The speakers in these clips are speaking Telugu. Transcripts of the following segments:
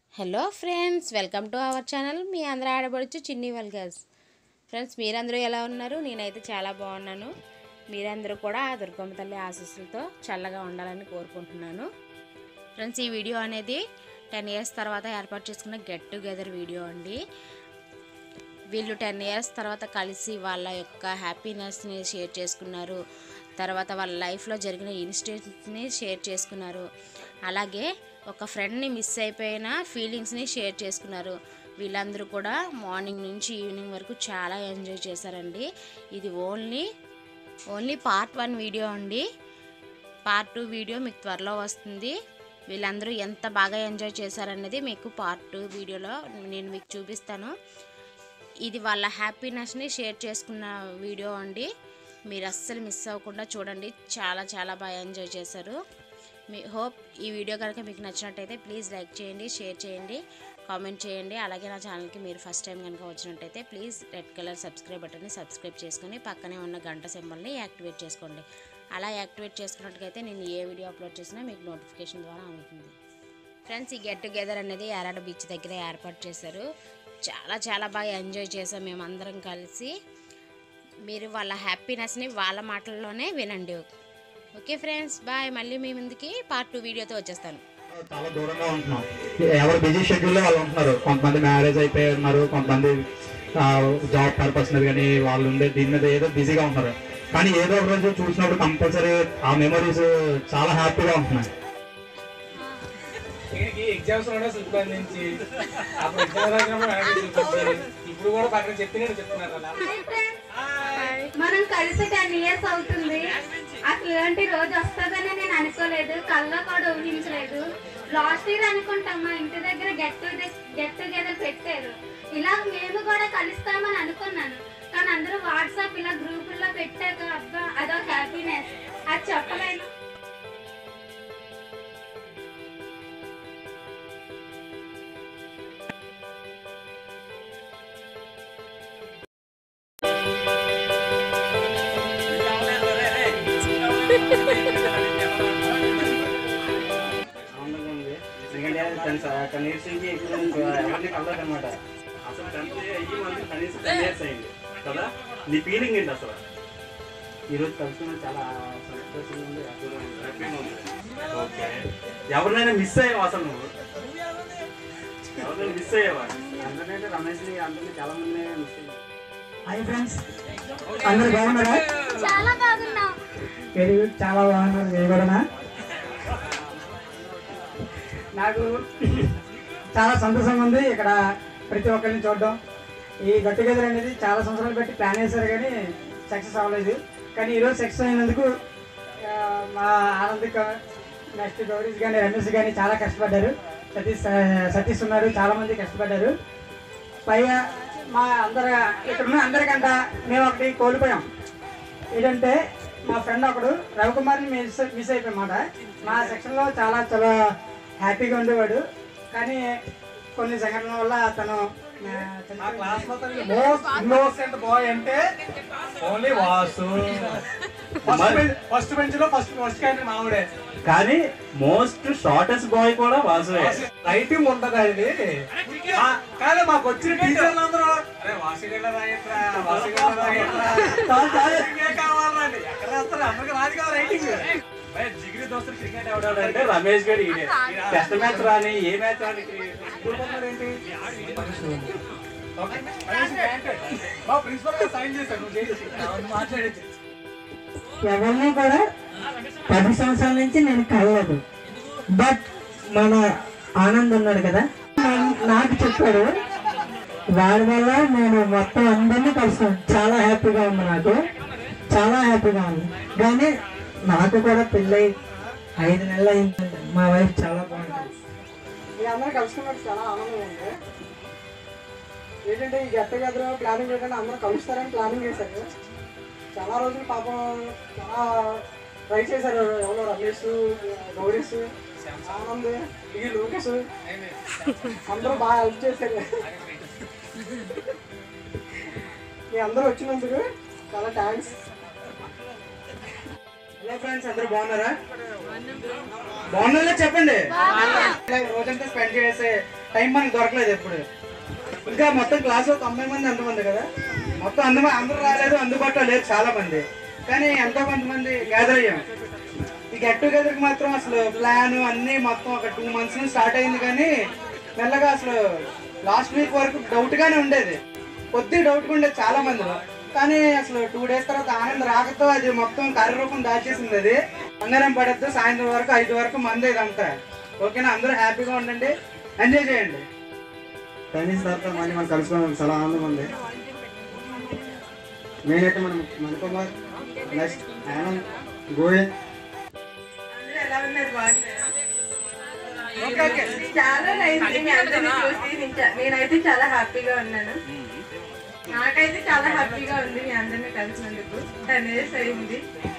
Hello friends welcome to our channel మీ అందరూ ఆడబడుచు చిన్ని వెల్గర్స్ ఫ్రెండ్స్ మీరందరూ ఎలా ఉన్నారు నేనైతే చాలా బాగున్నాను మీరందరూ కూడా ఆ దుర్గమ్మ తల్లి ఆశీస్సులతో చల్లగా ఉండాలని కోరుకుంటున్నాను ఫ్రెండ్స్ ఈ వీడియో అనేది టెన్ ఇయర్స్ తర్వాత ఏర్పాటు చేసుకున్న గెట్ టుగెదర్ వీడియో అండి వీళ్ళు టెన్ ఇయర్స్ తర్వాత కలిసి వాళ్ళ యొక్క హ్యాపీనెస్ని షేర్ చేసుకున్నారు తర్వాత వాళ్ళ లైఫ్లో జరిగిన ఇన్సిడెంట్స్ని షేర్ చేసుకున్నారు అలాగే ఒక ఫ్రెండ్ని మిస్ అయిపోయిన ఫీలింగ్స్ని షేర్ చేసుకున్నారు వీళ్ళందరూ కూడా మార్నింగ్ నుంచి ఈవినింగ్ వరకు చాలా ఎంజాయ్ చేశారండి ఇది only only part one video అండి పార్ట్ టూ వీడియో మీకు త్వరలో వస్తుంది వీళ్ళందరూ ఎంత బాగా ఎంజాయ్ చేశారనేది మీకు పార్ట్ టూ వీడియోలో నేను మీకు చూపిస్తాను ఇది వాళ్ళ హ్యాపీనెస్ని షేర్ చేసుకున్న వీడియో అండి మీరు అస్సలు మిస్ అవ్వకుండా చూడండి చాలా చాలా బాగా ఎంజాయ్ చేశారు మీ హోప్ ఈ వీడియో కనుక మీకు నచ్చినట్టయితే ప్లీజ్ లైక్ చేయండి షేర్ చేయండి కామెంట్ చేయండి అలాగే నా ఛానల్కి మీరు ఫస్ట్ టైం కనుక వచ్చినట్టయితే ప్లీజ్ రెడ్ కలర్ సబ్స్క్రైబ్ బటన్ని సబ్స్క్రైబ్ చేసుకొని పక్కనే ఉన్న గంట సింబల్ని యాక్టివేట్ చేసుకోండి అలా యాక్టివేట్ చేసుకున్నట్టుగైతే నేను ఏ వీడియో అప్లోడ్ చేసినా మీకు నోటిఫికేషన్ ద్వారా అందుతుంది ఫ్రెండ్స్ ఈ గెట్ టుగెదర్ అనేది యారాడ బీచ్ దగ్గర ఏర్పాటు చేశారు చాలా చాలా బాగా ఎంజాయ్ చేసాం మేము అందరం కలిసి మీరు వాళ్ళ హ్యాపీనెస్ని వాళ్ళ మాటల్లోనే వినండి ఓకే ఫ్రెండ్స్ బాయ్ మళ్ళీ మీ ముందుకి పార్ట్ టూ వీడియోతో వచ్చేస్తాను చాలా దూరంగా ఉంటున్నాం ఎవరు బిజీ షెడ్యూల్లో వాళ్ళు ఉంటున్నారు కొంతమంది మ్యారేజ్ అయిపోయి ఉన్నారు కొంతమంది జాబ్ పర్పస్ మీద కానీ వాళ్ళు ఉండే దీని మీద ఏదో బిజీగా ఉంటున్నారు కానీ ఏదో ఒక రోజు చూసినప్పుడు కంపల్సరీ ఆ మెమరీస్ చాలా హ్యాపీగా ఉంటున్నాయి వీడికి ఎగ్జామ్స్ లోనే సంబంధించి అప్పుడు ఎగ్జామ్ రాసినప్పుడు అలాగే చూపించి ఇప్పుడు కూడా పక్కన చెప్పి నేను చెప్తున్నాను అలా మనం కలిసి టెన్ ఇయర్స్ అవుతుంది అసలు ఇలాంటి రోజు వస్తుందని నేను అనుకోలేదు కల్లో కూడా ఊహించలేదు లాస్ట్ ఇయర్ అనుకుంటాం మా ఇంటి దగ్గర గెట్ టు గెట్ టుగెదర్ పెట్టారు ఇలా మేము కూడా కలుస్తామని అనుకున్నాను కానీ అందరూ వాట్సాప్ ఇలా గ్రూపుల్లో పెట్టాక అబ్బా అదో హ్యాపీనెస్ అది చెప్పలేను ఆనందంగా ఉంది ఎందుకంటే టెన్ టెన్ ఇయర్స్ నుంచి ఎక్కువ ఎవరిని కలదు అనమాట అసలు టెన్త్ అయ్యి మనకి కనీసం టెన్ ఇయర్స్ అయింది కదా నీ ఫీలింగ్ ఏంటి అసలు ఈరోజు కలుసుకున్న చాలా సంతోషంగా ఉంది హ్యాపీగా ఉంది ఓకే ఎవరినైనా మిస్ అయ్యావా అసలు నువ్వు ఎవరినైనా మిస్ అయ్యావా అందరినైతే రమేష్ అందరినీ చాలా మంది మిస్ అయ్యారు హాయ్ ఫ్రెండ్స్ అందరు బాగున్నారా చాలా బాగున్నాం వెరీ గుడ్ చాలా బాగున్నారు మీరు కూడా నాకు చాలా సంతోషంగా ఉంది ఇక్కడ ప్రతి ఒక్కరిని చూడడం ఈ గట్టు గెదర్ అనేది చాలా సంవత్సరాలు బట్టి ప్లాన్ చేశారు కానీ సక్సెస్ అవ్వలేదు కానీ ఈరోజు సక్సెస్ అయినందుకు ఆ, మా ఆనంద్ నెక్స్ట్ గౌరీస్ కానీ రమేష్ కానీ చాలా కష్టపడ్డారు సతీష్ సతీష్ ఉన్నారు చాలా మంది కష్టపడ్డారు పైగా మా అందరు ఇక్కడ ఉన్న అందరికంట మేము ఒకటి కోల్పోయాం ఏంటంటే మా ఫ్రెండ్ ఒకడు రవికుమార్ని మిస్ మిస్ అయిపోయామాట మా సెక్షన్లో చాలా చాలా హ్యాపీగా ఉండేవాడు కానీ కొన్ని సంఘటనల వల్ల అతను ఆ, మా క్లాస్ చనిపోయాడు. మొత్తం మోస్ట్ ఇన్నోసెంట్ బాయ్ అంటే ఓన్లీ వాసు ఫస్ట్ బెంచ్ లో ఫస్ట్ ఫస్ట్ క్యాండిడేట్ మావిడే కానీ మోస్ట్ షార్టెస్ట్ బాయ్ కూడా వాసువే రైటింగ్ ఉంటది అది ఆ, కానీ మాకు వచ్చిన టీచర్లు అందరూ అరే వాసిగడ్డ రాయట్రా వాసిగడ్డ రాయట్రా వాసిగే కావాలండి ఎక్కడ రాస్తారు అందరికి రాదు కదా రైటింగ్ జిగిరి దోస్తులు క్రికెట్ ఎవడాడు అంటే రమేష్ గారు ఈయనే టెస్ట్ మ్యాచ్ రాని ఏ మ్యాచ్ రాని ఓకే మా ప్రిన్సిపల్ గారు సైన్ చేశారు నువ్వు చేసి మాట్లాడేది ఎవరిని కూడా పది సంవత్సరాల నుంచి నేను కలవదు బట్ మన ఆనంద్ ఉన్నాడు కదా నా- నాకు చెప్పాడు వాడి వల్ల నేను మొత్తం అందరినీ కలుస్తాను చాలా హ్యాపీగా ఉంది నాకు చాలా హ్యాపీగా ఉంది కానీ నాకు కూడా పెళ్ళై ఐదు నెలలు అయింది మా వైఫ్ చాలా బాగుంటుంది అందరూ కలుసుకున్నట్టు చాలా ఆనందంగా ఉంది ఏంటంటే ఈ గెట్ టుగెదర్ ప్లానింగ్ ఏంటంటే అందరూ కలుస్తారని ప్లానింగ్ చేశారు చాలా రోజులు పాపం చాలా ట్రై చేశారు ఎవరో రమేష్ గౌరీష్ ఆనంద్ ఈ లోకేష్ అందరూ బాగా హెల్ప్ చేశారు మీ అందరూ వచ్చినందుకు చాలా థ్యాంక్స్ హలో ఫ్రెండ్స్ అందరూ బాగున్నారా బాగున్నారా చెప్పండి ఇలా రోజంతా స్పెండ్ చేసే టైం మనకి దొరకలేదు ఎప్పుడు ఇంకా మొత్తం క్లాస్లో తొంభై మంది ఎంతమంది కదా మొత్తం అందు అందరూ రాలేదు అందుబాటులో లేదు చాలా మంది కానీ ఎంతో కొంతమంది గ్యాదర్ అయ్యాం ఈ గెట్ టుగెదర్కి మాత్రం అసలు ప్లాన్ అన్నీ మొత్తం ఒక టూ మంత్స్ నుంచి స్టార్ట్ అయింది కానీ మెల్లగా అసలు లాస్ట్ వీక్ వరకు డౌట్గానే ఉండేది కొద్ది డౌట్గా ఉండేది చాలా మందిలో కానీ అసలు టూ డేస్ తర్వాత ఆనంద్ రాకతో అది మొత్తం కార్యరూపం దాచేసింది అది అందరం పడద్దు సాయంత్రం వరకు ఐదు వరకు మంది ఇదంతా ఓకేనా అందరూ హ్యాపీగా ఉండండి ఎంజాయ్ చేయండి టెన్నిస్ తర్వాత మళ్ళీ మనం కలుసుకోవడం చాలా ఆనందం ఉంది నేనైతే మనం Manikumar next Anand Govind okay okay చాలా నైస్ మీ అందరిని చూసి నేను చా- నేనైతే చాలా హ్యాపీగా ఉన్నాను నాకైతే చాలా హ్యాపీగా ఉంది మీ అందరిని కలిసినందుకు టెన్ ఇయర్స్ అయింది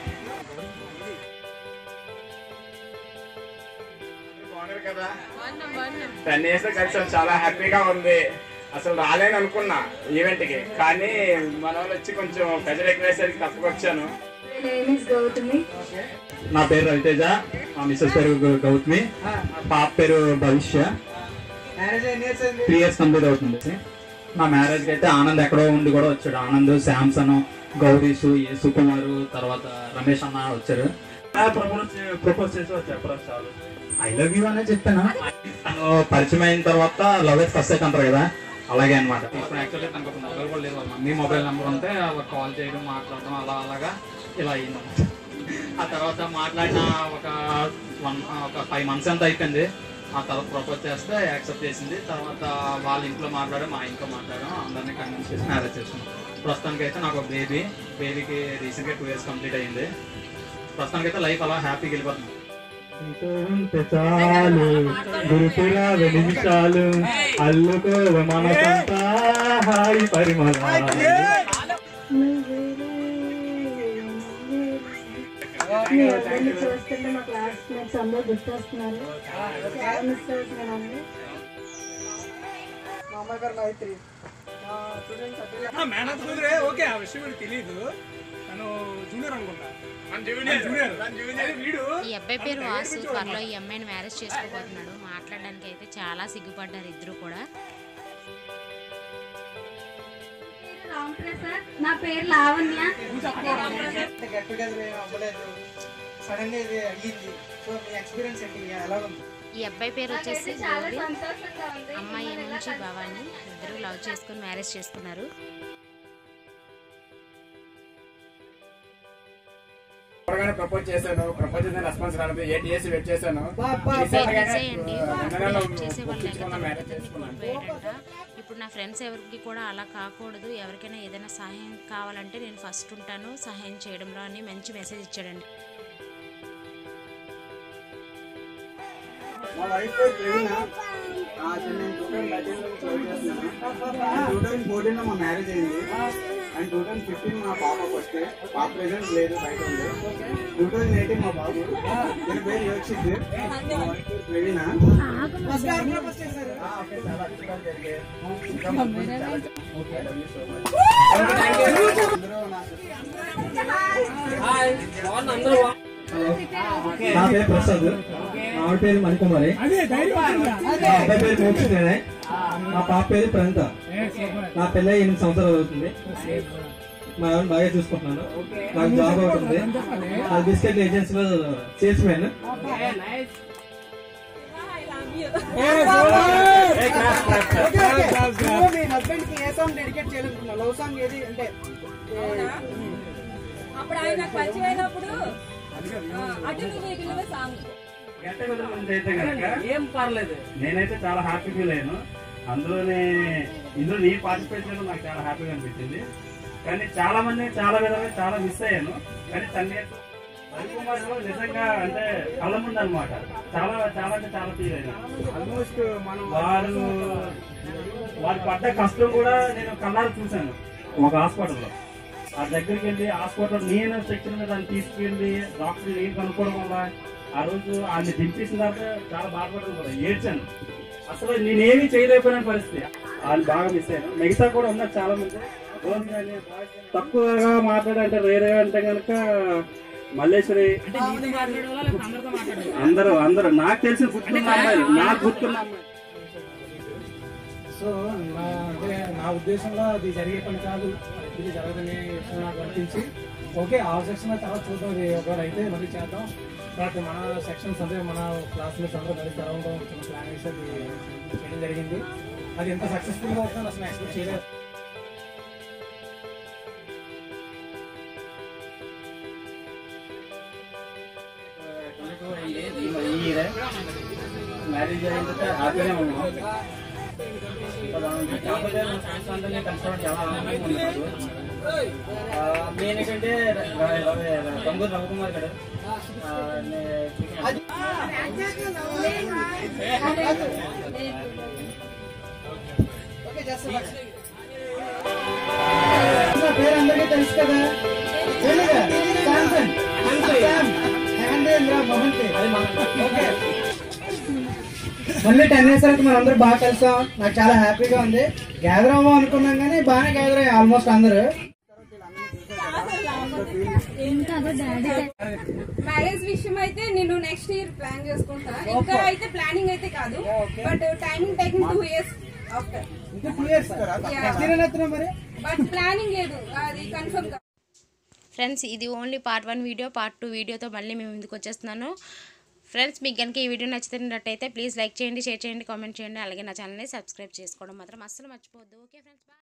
టెన్ ఇయర్స్ కలిసి చాలా హ్యాపీగా ఉంది అసలు రాలేను అనుకున్నా ఈవెంట్ కి కానీ మన వాళ్ళు వచ్చి కొంచెం ప్రజలు ఎక్కువేసరికి తప్పుకొచ్చాను నేమ్ ఇస్ గౌతమి నా పేరు రవితేజ మా మిస్సెస్ పేరు గౌ- గౌతమి మా పాప పేరు భవిష్య మ్యారేజ్ ఎన్ని ఇయర్స్ అయింది త్రీ ఇయర్స్ కంప్లీట్ అవుతుంది నా మ్యారేజ్ కి అయితే ఆనంద్ ఎక్కడో ఉండి కూడా వచ్చాడు ఆనంద్ శాంసన్ గౌరీష్ యేసు కుమార్ తర్వాత రమేష్ అన్న వచ్చారు ప్రపోజ్ చేసి చెప్పడం చాలు ఐ లవ్ యూ అనే చెప్పాను తను పరిచయం అయిన తర్వాత లవ్ ఎట్ ఫస్ట్ సైట్ అంటారు కదా అలాగే అనమాట యాక్చువల్లీ తనకు ఒక మొబైల్ కూడా లేదు వాళ్ళ మమ్మీ మొబైల్ నెంబర్ ఉంటే అలా కాల్ చేయడం మాట్లాడడం అలా అలాగా ఇలా అయింది ఆ తర్వాత మాట్లాడిన ఒక వన్ ఒక ఫైవ్ మంత్స్ ఎంత అయిపోయింది ఆ తర్వాత ప్రపోజ్ చేస్తే యాక్సెప్ట్ చేసింది తర్వాత వాళ్ళ ఇంట్లో మాట్లాడాం మా ఇంట్లో మాట్లాడాం అందరినీ కన్విన్స్ చేసి మ్యారేజ్ చేసుకున్నాం ప్రస్తుతానికి అయితే నాకు ఒక బేబీ బేబీకి రీసెంట్గా టూ ఇయర్స్ కంప్లీట్ అయింది ప్రస్తుతానికి అయితే లైఫ్ అలా హ్యాపీగా వెళ్ళిపోతుంది ఉంటే చాలు గురుతులా వెలిగించాలు అల్లుకో మనసంతా హాయి పరిమళాలు మీ అందరిని చూస్తుంటే మా క్లాస్ మేట్స్ అందరూ గుర్తొస్తున్నారు చాలా మిస్ అవుతున్నాను మా అమ్మాయి పేరు మైత్రి మా స్టూడెంట్స్ అట్లా మేనత్ కుదిరే ఓకే ఆ విషయం వీడికి తెలియదు తను జూనియర్ అనుకుంటా జూనియర్ జూనియర్ వీడు ఈ అబ్బాయి పేరు వాసు త్వరలో ఈ అమ్మాయిని మ్యారేజ్ చేసుకోబోతున్నాడు మాట్లాడడానికి అయితే చాలా సిగ్గుపడ్డారు ఇద్దరు కూడా రామ్ ప్రసాద్ నా పేరు లావణ్య గెట్ టుగెదర్ ఏం అవ్వలేదు సడన్ గా ఇది అయ్యింది సో మీ ఎక్స్పీరియన్స్ ఏంటి ఎలా ఉంది ఈ అబ్బాయి పేరు వచ్చేసి చాలా గౌరీ సంతోషంగా ఉంది అమ్మాయి నుంచి భవాని ఇద్దరు లవ్ చేసుకుని మ్యారేజ్ చేసుకున్నారు త్వరగానే ప్రపోజ్ చేశాను ప్రపోజ్ చేసిన రెస్పాన్స్ రాలేదు ఎయిట్ ఇయర్స్ వెయిట్ చేశాను వెయిట్ చేసేయండి వెయిట్ చేసే వాళ్ళు ఒప్పించుకున్నా మ్యారేజ్ చేసుకున్నాను పోయాడంట ఇప్పుడు నా ఫ్రెండ్స్ ఎవరికి కూడా అలా కాకూడదు ఎవరికైనా ఏదైనా సహాయం కావాలంటే నేను ఫస్ట్ ఉంటాను సహాయం చేయడంలో అని మంచి మెసేజ్ ఇచ్చాడండి మా వైఫ్ పేరు ప్రవీణ ఆ, అసలు నేను టూ థౌసండ్ థర్టీన్ నుంచి వర్క్ చేస్తున్నాను టూ థౌసండ్ ఫోర్టీన్ లో మా మ్యారేజ్ అయింది అండ్ టూ థౌసండ్ ఫిఫ్టీన్ మా పాప ఫస్ట్ పాప ప్రెసెంట్ లేదు బయట ఉంది టూ థౌసండ్ ఎయిటీన్ మా బాబు దీని పేరు యోక్షిత్ మా వైఫ్ పేరు ప్రవీణ ఫస్ట్ గారు ప్రపోజ్ చేశారు ఆ, ఓకే, చాలా అద్భుతాలు జరిగాయి. ఇంకా ముందు చాలా okay, I love you so much. అందరూ నా నా పేరు ప్రసాద్ మా ఆవిడ పేరు మణికుమారి అదే ధైర్యం వచ్చిందా? మా అబ్బాయి పేరు మోక్షిత్ మా పాప పేరు ప్రణిత నా పెళ్ళి ఎనిమిది సంవత్సరాలు అవుతుంది మా ఆవిడ బాగా చూసుకుంటున్నాను నాకు జాబ్ అవుతుంది నా బిస్కెట్ ఏజెన్సీలో సేల్స్ మ్యాన్ ఓకే, ఓకే. నువ్వు మీ హస్బెండ్ కి ఏ సాంగ్ డెడికేట్ చేయాలనుకున్నావు లవ్ సాంగ్ ఏది అంటే అప్పుడు ఆయన నాకు పరిచయం అయినప్పుడు అటు నువ్వు పిల్లల సాంగ్ గంట గురించి అయితే కనుక ఏం పర్లేదు నేనైతే చాలా హ్యాపీ ఫీల్ అయ్యాను అందులోనే ఇందులో నీ పార్టిసిపేట్ చేయడం నాకు చాలా హ్యాపీగా అనిపించింది కానీ చాలా మంది చాలా విధంగా చాలా మిస్ అయ్యాను కానీ తన్ని రవికుమార్ నిజంగా అంటే కళ్ళ ముందు అనమాట చాలా చాలా అంటే చాలా ఫీల్ అయ్యాను ఆల్మోస్ట్ మనం వారు వారు పడ్డ కష్టం కూడా నేను కళ్ళారు చూశాను ఒక హాస్పిటల్లో ఆ దగ్గరికి వెళ్ళి హాస్పిటల్ నేను సెక్షన్ మీద దాన్ని తీసుకెళ్ళి డాక్టర్ ఏం కనుక్కోవడం వల్ల ఆ రోజు ఆయన దింపేసిన తర్వాత చాలా బాధపడడం కూడా ఏడ్చాను అసలు నేనేమీ చేయలేకపోయిన పరిస్థితి వాళ్ళు బాగా మిస్ అయ్యాను మిగతా కూడా ఉన్నారు చాలా మంది రోజు కానీ తక్కువగా మాట్లాడంటే వేరే అంటే కనుక మల్లేశ్వరి అందరూ అందరూ నాకు తెలిసిన గుర్తున్న అమ్మాయిలు నాకు గుర్తున్న అమ్మాయి సో నా అంటే నా ఉద్దేశంలో అది జరిగే పని కాదు ఇది జరగదనే విషయం నాకు అనిపించి ఓకే ఆ సెక్షన్ తర్వాత చూద్దాం అది ఒకవేళ అయితే మళ్ళీ చేద్దాం బట్ మన సెక్షన్స్ అంటే మన క్లాస్మేట్స్ అందరూ కలిసి అరౌండ్ చిన్న ప్లాన్ వేసి అది చేయడం జరిగింది అది ఎంత సక్సెస్ఫుల్గా అవుతుందని అసలు ఎక్స్పెక్ట్ చేయలేదు మ్యారేజ్ అయిన తర్వాత హ్యాపీగా ఉన్నాం ఇంకా బాగుంది. కాకపోతే మన ఫ్రెండ్స్ అందరినీ కలుసుకోవడం చాలా ఆనందంగా ఉంది నాకు మెయిన్ ఏంటంటే తొంగూరు రవికుమార్ గారు ఆ, నే- నా పేరు అందరికీ తెలుసు కదా తెలీదా? శాంసన్. శామ్. హ్యాండేంద్ర మహంతి. ఓకే. మళ్ళీ టెన్ ఇయర్స్ వరకు మనం అందరూ బాగా కలిసాం నాకు చాలా హ్యాపీగా ఉంది గ్యాదర్ అవ్వం అనుకున్నాం కానీ బాగానే గ్యాదర్ అయ్యాం ఆల్మోస్ట్ అందరూ మ్యారేజ్ విషయం అయితే నేను నెక్స్ట్ ఇయర్ ప్లాన్ చేసుకుంటా ఇంకా అయితే ప్లానింగ్ అయితే కాదు but timing taking two years after ఇంకా టూ ఇయర్స్ నెక్స్ట్ ఇయర్ ఎత్తున్నాం మరి బట్ ప్లానింగ్ లేదు అది కన్ఫర్మ్ ఫ్రెండ్స్ ఇది only part one video part two వీడియోతో మళ్ళీ మేము ముందుకు వచ్చేస్తున్నాను ఫ్రెండ్స్ మీకు కనుక ఈ వీడియో నచ్చినట్టయితే ప్లీజ్ లైక్ చేయండి షేర్ చేయండి కామెంట్ చేయండి అలాగే నా ఛానల్ని సబ్స్క్రైబ్ చేసుకోవడం మాత్రం అస్సలు మర్చిపోవద్దు ఓకే ఫ్రెండ్స్